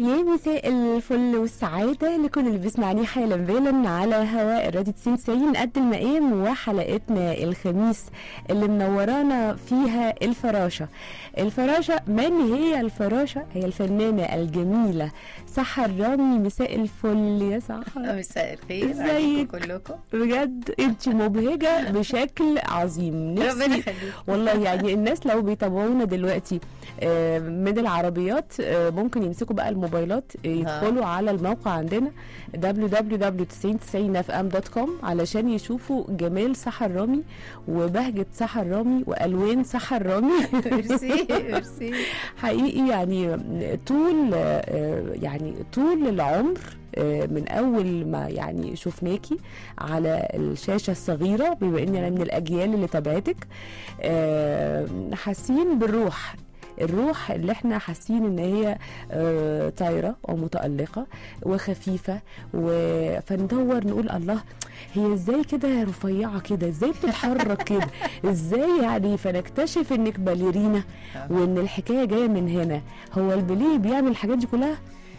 يا مساء الفل والسعادة لكل اللي بيسمعني حالا بالا على هواء الراديو 90 قد المقام وحلقتنا الخميس اللي منورانا فيها الفراشة الفراشة من هي الفراشة؟ هي الفنانة الجميلة سحر رامي مساء الفل يا سحر مساء الخير ازيك؟ عليكم كلكم بجد انت مبهجة بشكل عظيم ربنا نفسي يخليك والله يعني الناس لو بيتابعونا دلوقتي آه، من العربيات آه، ممكن يمسكوا بقى الموبايلات آه، يدخلوا على الموقع عندنا www.9090fm.com علشان يشوفوا جمال سحر رامي وبهجة سحر رامي وألوان سحر رامي ميرسي ميرسي حقيقي يعني طول آه، يعني طول العمر آه، من اول ما يعني شفناكي على الشاشه الصغيره بما اني انا من الاجيال اللي تابعتك آه، حاسين بالروح الروح اللي احنا حاسين ان هي آه، طايره ومتالقه وخفيفه و- فندور نقول الله هي ازاي كده رفيعه كده ازاي بتتحرك كده ازاي يعني فنكتشف انك باليرينا وان الحكايه جايه من هنا هو البليه بيعمل الحاجات دي كلها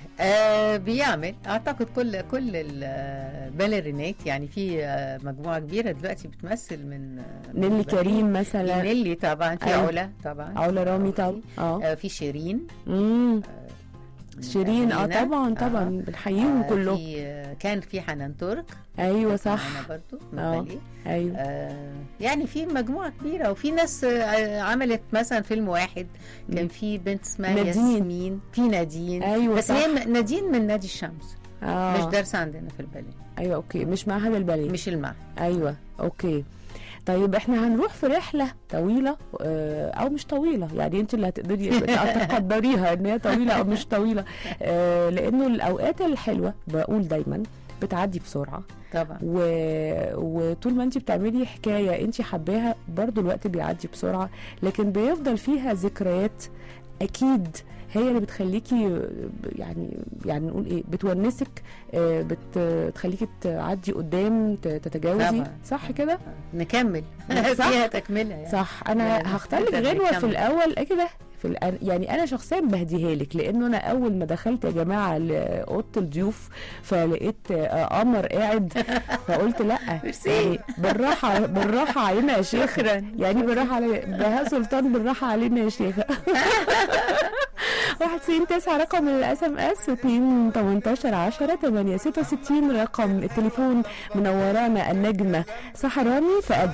آه بيعمل اعتقد كل كل الباليرينات يعني في آه، مجموعه كبيره دلوقتي بتمثل من آه، من نيلي الباليه. كريم مثلا نيلي طبعا في أيوة. علا طبعا علا رامي طبعا اه آه في شيرين امم من شيرين اه أهالينا. طبعا طبعا آه. بنحييهم آه، كلهم في آه، كان في حنان ترك ايوه كانت صح معانا برضو من آه. الباليه. ايوه آه، يعني في مجموعة كبيرة وفي ناس آه، عملت مثلا فيلم واحد كان مم. في بنت اسمها نادين. ياسمين في نادين ايوه بس صح هي م- نادين من نادي الشمس اه مش دارسة عندنا في الباليه ايوه اوكي مش معهد الباليه مش المعهد ايوه اوكي طيب احنا هنروح في رحله طويله آه، او مش طويله يعني انت اللي هتقدري تقدريها ان هي طويله او مش طويله آه، لانه الاوقات الحلوه بقول دايما بتعدي بسرعه طبعا و... وطول ما انت بتعملي حكايه انت حباها برضو الوقت بيعدي بسرعه لكن بيفضل فيها ذكريات اكيد هي اللي بتخليكي يعني يعني نقول ايه بتونسك آه، بت- بتخليكي تعدي قدام ت- تتجاوزي طبعا. صح كده نكمل صح. فيها تكملة يعني. صح انا يعني هختار لك نقدر غنوه في نكمل. الاول إيه كده في الأن... يعني انا شخصيا بهديها لك لانه انا اول ما دخلت يا جماعه لاوضه الضيوف فلقيت آه، قمر قاعد فقلت لا ميرسي. يعني بالراحه بالراحه علينا يا شيخ شكرا يعني بالراحه علينا بهاء سلطان بالراحه علينا يا شيخ واحد سين تسعة رقم الاس ام اس واتنين تمنتاشر عشرة تمانية ستة وستين رقم التليفون منورانا النجمة سحراني في قد